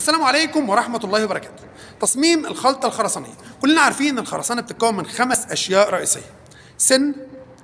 السلام عليكم ورحمة الله وبركاته. تصميم الخلطة الخرسانية، كلنا عارفين إن الخرسانة بتتكون من خمس أشياء رئيسية. سن،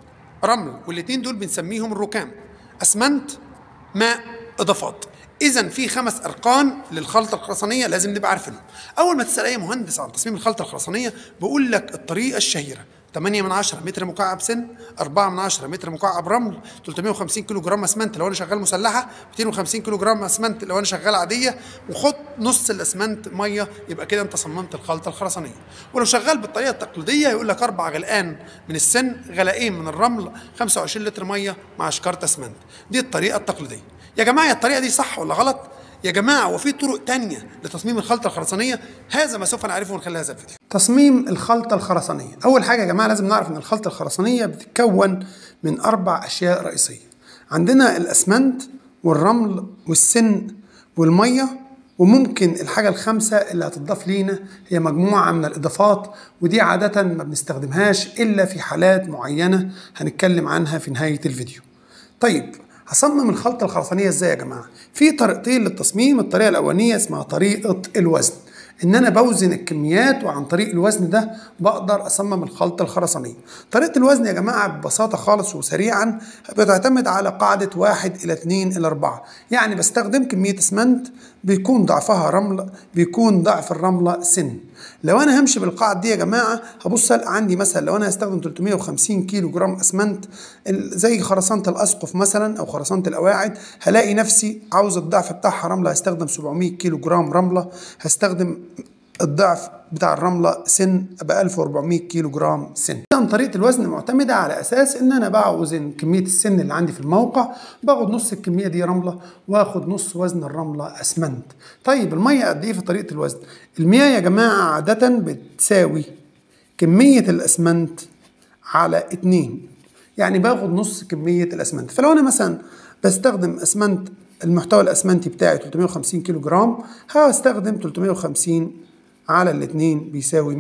رمل، والاتنين دول بنسميهم الركام. أسمنت، ماء، إضافات. إذا في خمس أرقام للخلطة الخرسانية لازم نبقى عارفينهم. أول ما تسأل أي مهندس عن تصميم الخلطة الخرسانية بيقول لك الطريقة الشهيرة 8 من 10 متر مكعب سن 4 من 10 متر مكعب رمل 350 كيلو جرام اسمنت لو انا شغال مسلحه 250 كيلو جرام اسمنت لو انا شغال عاديه وخد نص الاسمنت ميه يبقى كده انت صممت الخلطه الخرسانيه ولو شغال بالطريقه التقليديه يقول لك اربع غلقان من السن غلقين من الرمل 25 لتر ميه مع شكاره اسمنت دي الطريقه التقليديه يا جماعه الطريقه دي صح ولا غلط يا جماعة وفي طرق تانية لتصميم الخلطة الخرسانية هذا ما سوف نعرفه من خلال هذا الفيديو تصميم الخلطة الخرسانية أول حاجة يا جماعة لازم نعرف أن الخلطة الخرسانية بتتكون من أربع أشياء رئيسية عندنا الأسمنت والرمل والسن والمية وممكن الحاجة الخامسة اللي هتضاف لينا هي مجموعة من الإضافات ودي عادة ما بنستخدمهاش إلا في حالات معينة هنتكلم عنها في نهاية الفيديو طيب هصمم الخلطة الخرسانية ازاي يا جماعة؟ في طريقتين للتصميم، الطريقة الأولانية اسمها طريقة الوزن. إن أنا بوزن الكميات وعن طريق الوزن ده بقدر أصمم الخلطة الخرسانية. طريقة الوزن يا جماعة ببساطة خالص وسريعا بتعتمد على قاعدة واحد إلى اتنين إلى أربعة. يعني بستخدم كمية اسمنت بيكون ضعفها رمل بيكون ضعف الرملة سن. لو انا همشي بالقاعده دي يا جماعه هبص ألقى عندي مثلا لو انا هستخدم 350 كيلو جرام اسمنت زي خرسانه الاسقف مثلا او خرسانه القواعد هلاقي نفسي عاوز الضعف بتاعها رمله هستخدم 700 كيلو جرام رمله هستخدم الضعف بتاع الرملة سن ب 1400 كيلو جرام سن إذا طريقة الوزن معتمدة على أساس إن أنا بوزن كمية السن اللي عندي في الموقع باخد نص الكمية دي رملة واخد نص وزن الرملة أسمنت طيب المية قد إيه في طريقة الوزن المياه يا جماعة عادة بتساوي كمية الأسمنت على اتنين يعني باخد نص كمية الأسمنت فلو أنا مثلا بستخدم أسمنت المحتوى الأسمنتي بتاعي 350 كيلو جرام هستخدم 350 على الاثنين بيساوي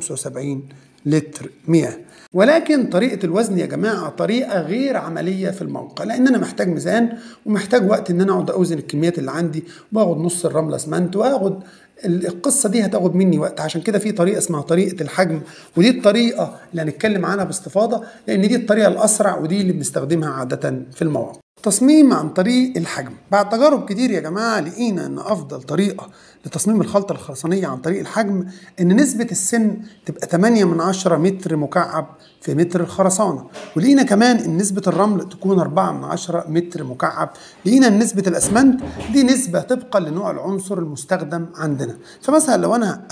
175 لتر مياه ولكن طريقة الوزن يا جماعة طريقة غير عملية في الموقع لأن أنا محتاج ميزان ومحتاج وقت إن أنا أقعد أوزن الكميات اللي عندي وآخد نص الرملة اسمنت وآخد القصة دي هتاخد مني وقت عشان كده في طريقة اسمها طريقة الحجم ودي الطريقة اللي هنتكلم عنها باستفاضة لأن دي الطريقة الأسرع ودي اللي بنستخدمها عادة في المواقع تصميم عن طريق الحجم بعد تجارب كتير يا جماعة لقينا ان افضل طريقة لتصميم الخلطة الخرسانية عن طريق الحجم ان نسبة السن تبقى 8 من 10 متر مكعب في متر الخرسانة ولقينا كمان ان نسبة الرمل تكون 4 من 10 متر مكعب لقينا ان نسبة الاسمنت دي نسبة طبقا لنوع العنصر المستخدم عندنا فمثلا لو انا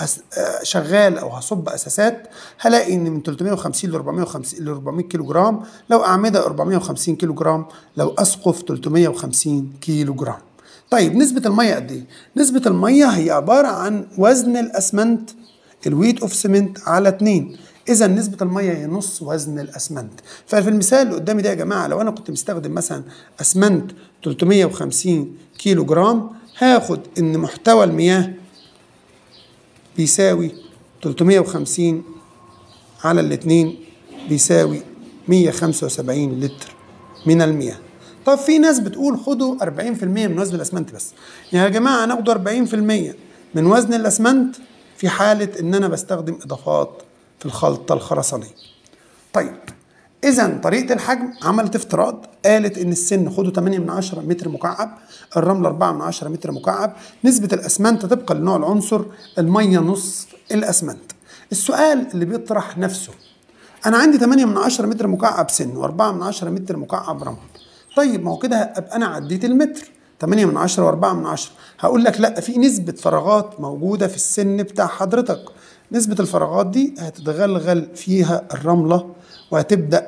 شغال او هصب اساسات هلاقي ان من 350 ل 450 ل 400 كيلو جرام لو اعمدة 450 كيلو جرام لو اسقف 350 كيلو جرام طيب نسبة المية قد ايه؟ نسبة المية هي عبارة عن وزن الاسمنت الويت اوف سيمنت على 2 اذا نسبة المية هي نص وزن الاسمنت ففي المثال اللي قدامي ده يا جماعة لو انا كنت مستخدم مثلا اسمنت 350 كيلو جرام هاخد ان محتوى المياه بيساوي 350 على الاتنين بيساوي 175 لتر من المياه طب في ناس بتقول خدوا 40% من وزن الاسمنت بس يا جماعه هناخدوا 40% من وزن الاسمنت في حاله ان انا بستخدم اضافات في الخلطه الخرسانيه طيب اذا طريقه الحجم عملت افتراض قالت ان السن خدوا 8 من 10 متر مكعب الرمل 4 من 10 متر مكعب نسبه الاسمنت طبقا لنوع العنصر الميه نص الاسمنت السؤال اللي بيطرح نفسه انا عندي 8 من 10 متر مكعب سن و4 من 10 متر مكعب رمل طيب ما هو كده ابقى انا عديت المتر 8 من 10 و4 من 10 هقول لك لا في نسبة فراغات موجودة في السن بتاع حضرتك نسبة الفراغات دي هتتغلغل فيها الرملة وهتبدأ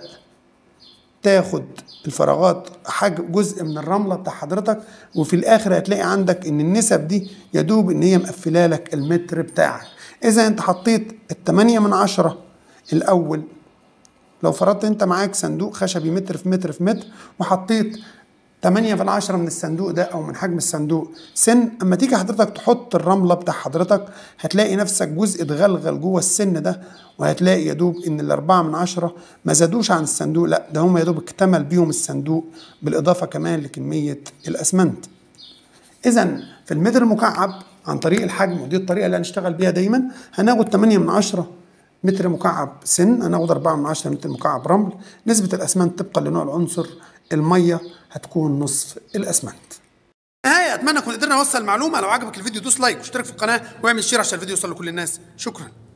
تاخد الفراغات حاجة جزء من الرملة بتاع حضرتك وفي الآخر هتلاقي عندك إن النسب دي يدوب إن هي مقفلة لك المتر بتاعك إذا أنت حطيت التمانية من عشرة الأول لو فرضت انت معاك صندوق خشبي متر في متر في متر وحطيت 8 في العشرة من الصندوق ده او من حجم الصندوق سن اما تيجي حضرتك تحط الرملة بتاع حضرتك هتلاقي نفسك جزء اتغلغل جوه السن ده وهتلاقي يا دوب ان الاربعة من عشرة ما زادوش عن الصندوق لا ده هم يا دوب اكتمل بيهم الصندوق بالاضافة كمان لكمية الاسمنت اذا في المتر المكعب عن طريق الحجم ودي الطريقه اللي هنشتغل بيها دايما هناخد 8 من 10 متر مكعب سن هناخد 4 من 10 متر مكعب رمل نسبه الاسمنت طبقا لنوع العنصر الميه هتكون نصف الاسمنت نهاية اتمنى اكون قدرنا نوصل المعلومه لو عجبك الفيديو دوس لايك واشترك في القناه واعمل شير عشان الفيديو يوصل لكل الناس شكرا